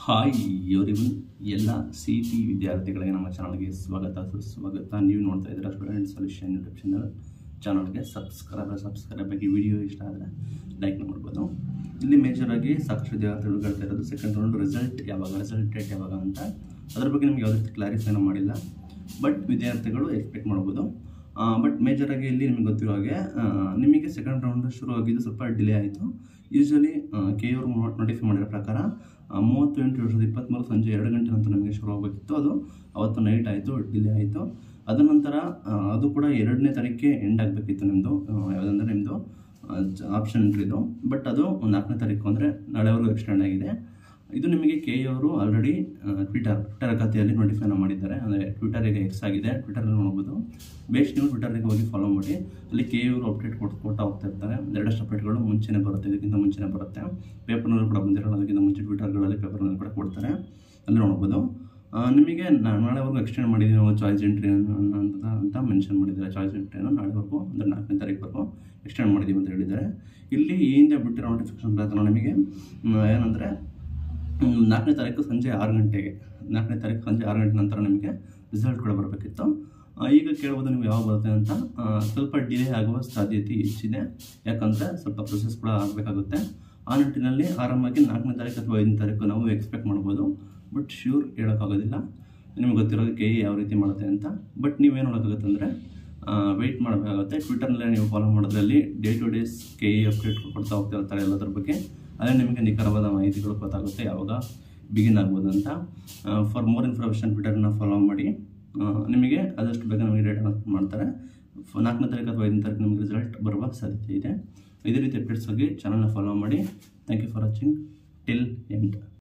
hi ಇವರಿವನ್ ಎಲ್ಲ C T ವಿದ್ಯಾರ್ಥಿಗಳಿಗೆ ನಮ್ಮ ಚಾನಲ್ಗೆ ಸ್ವಾಗತ ಸುಸ್ವಾಗತ ನೀವು ನೋಡ್ತಾ ಇದ್ದೀರಾ ಸ್ಟೂಡೆಂಟ್ ಸೊಲ್ಯೂಷನ್ ಯೂಟ್ಯೂಬ್ ಚಾನಲ್ ಚಾನಲ್ಗೆ ಸಬ್ಸ್ಕ್ರೈಬ್ ಸಬ್ಸ್ಕ್ರೈಬ್ ಆಗಿ ವಿಡಿಯೋ ಇಷ್ಟ ಆದರೆ ಲೈಕ್ ಮಾಡ್ಬೋದು ಇಲ್ಲಿ ಮೇಜರಾಗಿ ಸಾಕಷ್ಟು ವಿದ್ಯಾರ್ಥಿಗಳು ಹೇಳ್ತಾ ಇರೋದು ಸೆಕೆಂಡ್ ರೌಂಡ್ ರಿಸಲ್ಟ್ ಯಾವಾಗ ರಿಸಲ್ಟ್ ಡೇಟ್ ಯಾವಾಗ ಅಂತ ಅದ್ರ ಬಗ್ಗೆ ನಿಮ್ಗೆ ಯಾವುದೇ ರೀತಿ ಕ್ಲಾರಿಫೈನ ಮಾಡಿಲ್ಲ ಬಟ್ ವಿದ್ಯಾರ್ಥಿಗಳು ಎಕ್ಸ್ಪೆಕ್ಟ್ ಮಾಡ್ಬೋದು ಬಟ್ ಮೇಜರಾಗಿ ಇಲ್ಲಿ ನಿಮಗೆ ಗೊತ್ತಿರೋ ಹಾಗೆ ಆ, ನಿಮಗೆ ಸೆಕೆಂಡ್ ರೌಂಡ್ ಶುರು ಆಗಿದ್ದು ಸ್ವಲ್ಪ ಡಿಲೇ ಆಯಿತು ಯೂಶ್ವಲಿ ಕೆ ಅವರು ನೋಟಿಫೈ ಮಾಡಿರೋ ಪ್ರಕಾರ ಆ, ಮೂವತ್ತು ಎಂಟು ಎರಡು ಸಾವಿರದ ಇಪ್ಪತ್ತ್ಮೂರು ಸಂಜೆ ಎರಡು ಗಂಟೆ ನಂತರ ನಮಗೆ ಶುರು ಆಗಬೇಕಿತ್ತು ಅದು ಅವತ್ತು ನೈಟ್ ಆಯಿತು ಡಿಲೇ ಆಯಿತು ಅದ ನಂತರ ಆ, ಅದು ಕೂಡ ಎರಡನೇ ತಾರೀಕಿಗೆ ಎಂಡ್ ಆಗಬೇಕಿತ್ತು ನಿಮ್ಮದು ಯಾವುದಂದ್ರೆ ನಿಮ್ಮದು ಆಪ್ಷನ್ ಎಂಟ್ರಿದು ಬಟ್ ಅದು ನಾಲ್ಕನೇ ತಾರೀಕು ಅಂದರೆ ನಾಳೆವರೆಗೂ ಎಕ್ಸ್ಟೆಂಡ್ ಆಗಿದೆ ಇದು ನಿಮಗೆ ಕೆ ಅವರು ಆಲ್ರೆಡಿ ಟ್ವಿಟರ್ ಟ್ವಿಟರ್ ಖಾತೆಯಲ್ಲಿ ನೋಟಿಫೈನ ಮಾಡಿದ್ದಾರೆ ಅಂದರೆ ಟ್ವಿಟರ್ ಈಗ ಎಕ್ಸ್ ಆಗಿದೆ ಟ್ವಿಟರಲ್ಲಿ ನೋಡ್ಬೋದು ಬೇಸ್ ನೀವು ಟ್ವಿಟರ್ಗೆ ಹೋಗಿ ಫಾಲೋ ಮಾಡಿ ಅಲ್ಲಿ ಕೆ ಅವರು ಅಪ್ಡೇಟ್ ಕೊಟ್ಟು ಕೊಡ್ತಾ ಹೋಗ್ತಾ ಇರ್ತಾರೆ ಎರಡಷ್ಟು ಅಪ್ಡೇಟ್ಗಳು ಮುಂಚೆನೇ ಬರುತ್ತೆ ಇದಕ್ಕಿಂತ ಮುಂಚೆನೇ ಬರುತ್ತೆ ಪೇಪರ್ನಲ್ಲಿ ಕೂಡ ಬಂದಿರೋಲ್ಲ ಅದಕ್ಕಿಂತ ಮುಂಚೆ ಟ್ವಿಟರ್ಗಳಲ್ಲಿ ಪೇಪರ್ನಲ್ಲಿ ಕೂಡ ಕೊಡ್ತಾರೆ ಅಲ್ಲಿ ನೋಡ್ಬೋದು ಆ, ನಿಮಗೆ ನಾ- ನಾಳೆವರೆಗೂ ಎಕ್ಸ್ಟೆಂಡ್ ಮಾಡಿದ್ದೀವಿ ನಾವು ಚಾಯ್ಸ್ ಎಂಟ್ರಿ ಅಂತ ಅಂತ ಮೆನ್ಷನ್ ಮಾಡಿದ್ದಾರೆ ಚಾಯ್ಸ್ ಎಂಟ್ರಿಯನ್ನು ನಾಳೆವರೆಗೂ ಅಂದರೆ ನಾಲ್ಕನೇ ತಾರೀಕುವರೆಗೂ ಎಕ್ಸ್ಟೆಂಡ್ ಮಾಡಿದ್ದೀವಿ ಅಂತ ಹೇಳಿದ್ದಾರೆ ಇಲ್ಲಿ ಈ ಹಿಂದೆ ಬಿಟ್ಟಿರೋ ನೋಟಿಫಿಕೇಶನ್ ಪ್ರಕಾರ ನಿಮಗೆ ಮ್, ಏನಂದರೆ ಹ್ಮ್, ನಾಲ್ಕನೇ ತಾರೀಕು ಸಂಜೆ ಆರು ಗಂಟೆಗೆ ನಾಲ್ಕನೇ ತಾರೀಕು ಸಂಜೆ ಆರು ಗಂಟೆ ನಂತರ ನಿಮಗೆ ರಿಸಲ್ಟ್ ಕೂಡ ಬರಬೇಕಿತ್ತು ಆ, ಈಗ ಕೇಳ್ಬೋದು ನೀವು ಯಾವಾಗ ಬರುತ್ತೆ ಅಂತ ಆ, ಸ್ವಲ್ಪ ಡಿಲೇ ಆಗುವ ಸಾಧ್ಯತೆ ಹೆಚ್ಚಿದೆ ಯಾಕಂದರೆ ಸ್ವಲ್ಪ ಪ್ರೊಸೆಸ್ ಕೂಡ ಆಗಬೇಕಾಗುತ್ತೆ ಆ ನಿಟ್ಟಿನಲ್ಲಿ ಆರಾಮಾಗಿ ನಾಲ್ಕನೇ ತಾರೀಕು ಅಥವಾ ಐದನೇ ತಾರೀಕು ನಾವು ಎಕ್ಸ್ಪೆಕ್ಟ್ ಮಾಡ್ಬೋದು ಬಟ್ ಶ್ಯೂರ್ ಹೇಳೋಕ್ಕಾಗೋದಿಲ್ಲ ನಿಮ್ಗೆ ಗೊತ್ತಿರೋದು ಕೆ ಯಾವ ರೀತಿ ಮಾಡುತ್ತೆ ಅಂತ ಬಟ್ ನೀವೇನು ಮಾಡೋಕ್ಕಾಗುತ್ತೆ ಅಂದರೆ ವೆಯ್ಟ್ ಮಾಡಬೇಕಾಗುತ್ತೆ ಟ್ವಿಟರ್ನಲ್ಲೇ ನೀವು ಫಾಲೋ ಮಾಡೋದ್ರಲ್ಲಿ day to days K E update ಕೊಡ್ತಾ ಹೋಗ್ತಾ ಇರ್ತಾರೆ ಎಲ್ಲದ್ರ ಬಗ್ಗೆ ಅದೇ ನಿಮಗೆ ನಿಖರವಾದ ಮಾಹಿತಿಗಳು ಗೊತ್ತಾಗುತ್ತೆ ಯಾವಾಗ ಬಿಗಿನ್ ಆಗ್ಬೋದು ಅಂತ ಫಾರ್ ಮೋರ್ ಇನ್ಫಾರ್ಮೇಷನ್ ಟ್ವಿಟರ್ನ ಫಾಲೋ ಮಾಡಿ ಆ, ನಿಮಗೆ ಆದಷ್ಟು ಬೇಗ ನಮಗೆ ಡೇಟ್ ಮಾಡ್ತಾರೆ ಫ- ನಾಲ್ಕನೇ ತಾರೀಕು ಅಥವಾ ಐದನೇ ತಾರೀಕು ನಿಮಗೆ ರಿಸಲ್ಟ್ ಬರುವ ಸಾಧ್ಯತೆ ಇದೆ ಇದೇ ರೀತಿ ಅಪ್ಡೇಟ್ಸ್ ಆಗಿ ಚಾನಲ್ನ ಫಾಲೋ ಮಾಡಿ thank you for watching till end